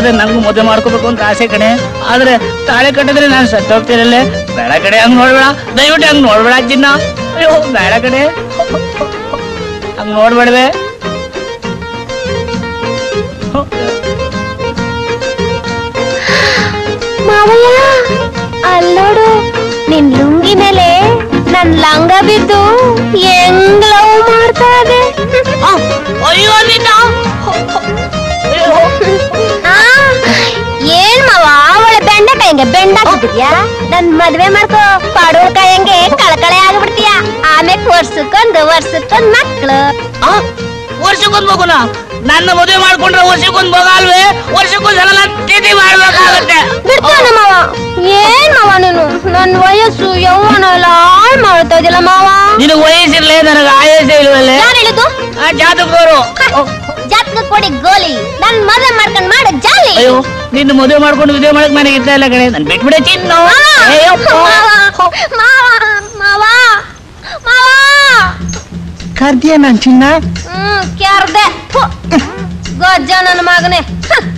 ಆದ್ರೆ ನಂಗೂ ಮದುವೆ ಮಾಡ್ಕೋಬೇಕು ಅಂತ ಆಸೆ ಕಣೆ ಆದ್ರೆ ತಾಳೆ ಕಟ್ಟಿದ್ರೆ ನಾನು ಸತ್ತೋಗ್ತಿರಲ್ಲೇ ಬೇಡ ಕಡೆ ಹಂಗ್ ನೋಡ್ಬೇಡ ದಯವಿಟ್ಟು ಹಂಗ್ ನೋಡ್ಬೇಡ ಚಿನ್ನ ಅಯ್ಯೋ ಬೇಡ ಕಡೆ ಹಂಗ್ ನೋಡ್ಬೇಡವೆ ಮಾವಯ್ಯ ಅಲ್ಲೋಡು ನಿನ್ ಲುಂಗಿ ಮೇಲೆ ನನ್ ಲಂಗ ಬಿದ್ದು ಹೆಂಗ್ ಲವ್ ಮಾಡ್ತಾ ಇದೆ ಅಯ್ಯೋ ನಿನ್ನ ಆ, ಏನ್ ಮಾವ ಅವಳ ಬೆಂಡೆಕಾಯಂಗೆ ಬೆಂಡ ಹಾಕಿದ್ಯಾ ನನ್ ಮದ್ವೆ ಮಾಡ್ಕೋ ಪಾಡೋಳ್ಕಾಯಂಗೆ ಕಳಕಳೆ ಆಗ್ಬಿಡ್ತೀಯ ಆಮೇಲೆ ವರ್ಷಕ್ಕೊಂದು ವರ್ಷಕ್ಕೊಂದ್ ಮಕ್ಳು ವರ್ಷಕ್ಕೊಂದ್ ಮಗುನ ನನ್ನ ಮದುವೆ ಮಾಡ್ಕೊಂಡ್ರೆ ವರ್ಷಕ್ಕೊಂದ್ ಮಗ ಅಲ್ವೇ ವರ್ಷಕ್ಕೊಂದ್ ಸಲ ನಾನು ತಿಥಿ ಮಾಡ್ಬೇಕಾಗತ್ತೆ ಬಿಡ್ತಾನ ಮಾವ ಏನ್ ಮಾವ ನೀನು ನನ್ ವಯಸ್ಸು ಯೌವನ ಎಲ್ಲ ಹಾಳ್ ಮಾಡ್ತಾ ಇದ್ದಿಲ್ಲ ಮಾವ ನಿನಗೆ ವಯಸ್ಸಿರ್ಲೇ ನನಗೆ ಆಯಸ್ಸೇ ಇಲ್ವಲ್ಲೇ ಯಾರು ಹೇಳಿದ್ದು ಆ ಜಾತಕದವರು ಜಾತಕ ಕೊಡಿ ಗೋಲಿ ನನ್ ಮದ್ವೆ ಮಾಡ್ಕೊಂಡ್ ಮಾಡ ಜಾಲಿ ಅಯ್ಯೋ ನಿನ್ನ ಮದುವೆ ಮಾಡ್ಕೊಂಡು ಮದುವೆ ಮಾಡಕ್ ನನಗೆ ಇಷ್ಟ ಇಲ್ಲ ಕಣೆ ನನ್ ಬಿಟ್ಬಿಡೆ ಚಿನ್ನು ಅಯ್ಯಪ್ಪ. ಮಾವ ಮಾವ ಮಾವ ಕರ್ದಿಯ ನನ್ ಚಿನ್ನ ಹ್ಮ್ ಕ್ಯಾರ್ದೆ ಗಜ್ಜ ನನ್ನ ಮಗನೇ ಹ.